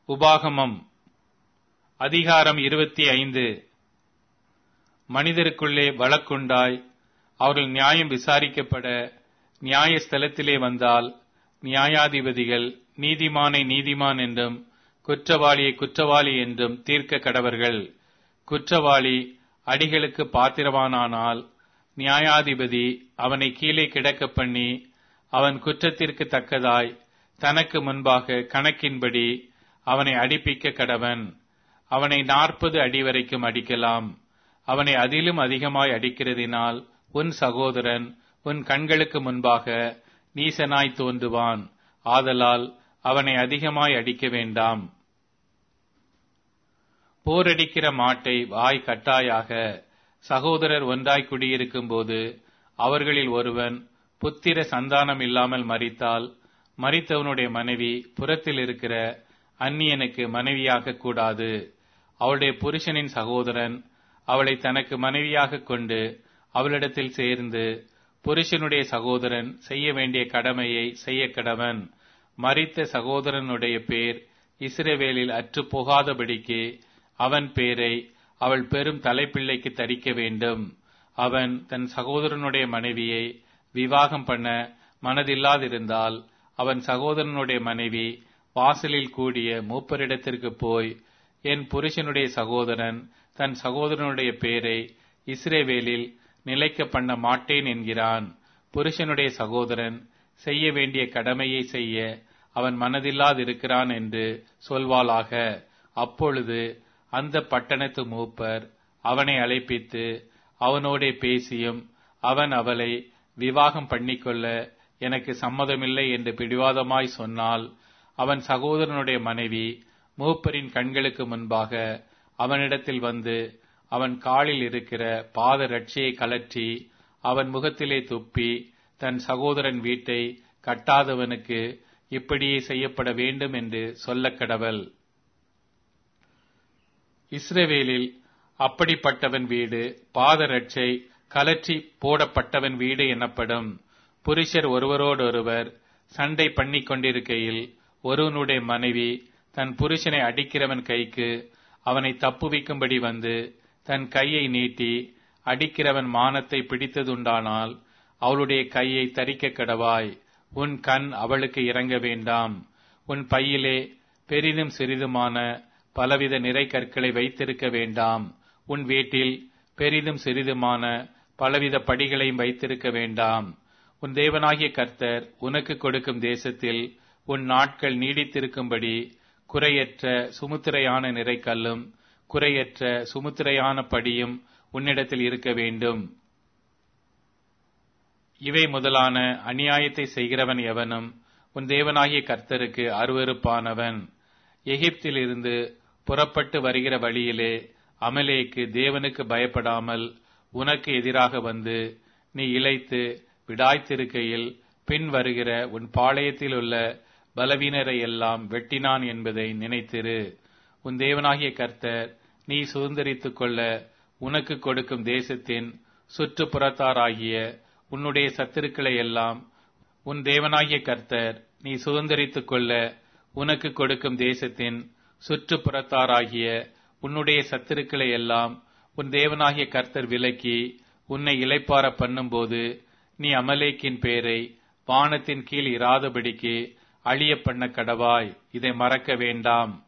உபாகமம் அதிகாரம் இருபத்தி ஐந்து மனிதருக்குள்ளே வழக்குண்டாய் அவர்கள் நியாயம் விசாரிக்கப்பட நியாயஸ்தலத்திலே வந்தால் நியாயாதிபதிகள் நீதிமானை நீதிமான் என்றும் குற்றவாளியை குற்றவாளி என்றும் தீர்க்க கடவர்கள் குற்றவாளி அடிகளுக்கு பாத்திரவானானால் நியாயாதிபதி அவனை கீழே கிடக்க பண்ணி அவன் குற்றத்திற்கு தக்கதாய் தனக்கு முன்பாக கணக்கின்படி அவனை அடிப்பிக்க கடவன் அவனை நாற்பது அடி வரைக்கும் அடிக்கலாம் அவனை அதிலும் அதிகமாய் அடிக்கிறதினால் உன் சகோதரன் உன் கண்களுக்கு முன்பாக நீசனாய் தோன்றுவான் ஆதலால் அவனை அதிகமாய் அடிக்க வேண்டாம் போரடிக்கிற மாட்டை வாய் கட்டாயாக சகோதரர் ஒன்றாய் குடியிருக்கும் போது அவர்களில் ஒருவன் புத்திர சந்தானம் இல்லாமல் மறித்தால் மறித்தவனுடைய மனைவி புறத்தில் இருக்கிற அந்நியனுக்கு மனைவியாக கூடாது அவளுடைய புருஷனின் சகோதரன் அவளை தனக்கு மனைவியாக கொண்டு அவளிடத்தில் சேர்ந்து புருஷனுடைய சகோதரன் செய்ய வேண்டிய கடமையை செய்ய கடவன் மறித்த சகோதரனுடைய பேர் இஸ்ரவேலில் அற்று போகாதபடிக்கு அவன் பேரை அவள் பெரும் தலைப்பிள்ளைக்கு தரிக்க வேண்டும் அவன் தன் சகோதரனுடைய மனைவியை விவாகம் பண்ண மனதில்லாதிருந்தால் அவன் சகோதரனுடைய மனைவி வாசலில் கூடிய மூப்பரிடத்திற்கு போய் என் புருஷனுடைய சகோதரன் தன் சகோதரனுடைய பேரை இஸ்ரேவேலில் நிலைக்க பண்ண மாட்டேன் என்கிறான் புருஷனுடைய சகோதரன் செய்ய வேண்டிய கடமையை செய்ய அவன் மனதில்லாதிருக்கிறான் என்று சொல்வாளாக அப்பொழுது அந்த பட்டணத்து மூப்பர் அவனை அழைப்பித்து அவனோடே பேசியும் அவன் அவளை விவாகம் பண்ணிக்கொள்ள எனக்கு சம்மதமில்லை என்று பிடிவாதமாய் சொன்னால் அவன் சகோதரனுடைய மனைவி மூப்பரின் கண்களுக்கு முன்பாக அவனிடத்தில் வந்து அவன் காலில் இருக்கிற பாத ரட்சியை கலற்றி அவன் முகத்திலே துப்பி தன் சகோதரன் வீட்டை கட்டாதவனுக்கு இப்படியே செய்யப்பட வேண்டும் என்று சொல்ல கடவள் இஸ்ரவேலில் அப்படிப்பட்டவன் வீடு பாதரட்சை கலற்றி போடப்பட்டவன் வீடு எனப்படும் புருஷர் ஒருவரோடொருவர் சண்டை பண்ணி கொண்டிருக்கையில் ஒருவனுடைய மனைவி தன் புருஷனை அடிக்கிறவன் கைக்கு அவனை தப்புவிக்கும்படி வந்து தன் கையை நீட்டி அடிக்கிறவன் மானத்தை பிடித்ததுண்டானால் அவளுடைய கையை தரிக்க கடவாய் உன் கண் அவளுக்கு இறங்க வேண்டாம் உன் பையிலே பெரிதும் சிறிதுமான பலவித நிறை கற்களை வைத்திருக்க வேண்டாம் உன் வீட்டில் பெரிதும் சிறிதுமான பலவித படிகளையும் வைத்திருக்க வேண்டாம் உன் தேவனாகிய கர்த்தர் உனக்கு கொடுக்கும் தேசத்தில் உன் நாட்கள் நீடித்திருக்கும்படி குறையற்ற சுமுத்திரையான நிறைக்கல்லும் குறையற்ற சுமுத்திரையான படியும் உன்னிடத்தில் இருக்க வேண்டும் இவை முதலான அநியாயத்தை செய்கிறவன் எவனும் உன் தேவனாகிய கர்த்தருக்கு அருவறுப்பானவன் எகிப்திலிருந்து புறப்பட்டு வருகிற வழியிலே அமலேக்கு தேவனுக்கு பயப்படாமல் உனக்கு எதிராக வந்து நீ இழைத்து விடாய்த்திருக்கையில் பின் வருகிற உன் பாளையத்தில் உள்ள பலவீனரை எல்லாம் வெட்டினான் என்பதை நினைத்திரு உன் தேவனாகிய கர்த்தர் நீ சுதந்திரித்துக் கொள்ள உனக்கு கொடுக்கும் தேசத்தின் சுற்றுப்புறத்தாராகிய உன்னுடைய சத்துருக்களை எல்லாம் உன் தேவனாகிய கர்த்தர் நீ சுதந்திரித்துக் கொள்ள உனக்கு கொடுக்கும் தேசத்தின் சுற்றுப்புறத்தாராகிய உன்னுடைய சத்துருக்களை எல்லாம் உன் தேவனாகிய கர்த்தர் விலக்கி உன்னை இளைப்பார பண்ணும்போது நீ அமலேக்கின் பேரை வானத்தின் கீழ் இராதபடிக்கு அழிய பண்ண கடவாய் இதை மறக்க வேண்டாம்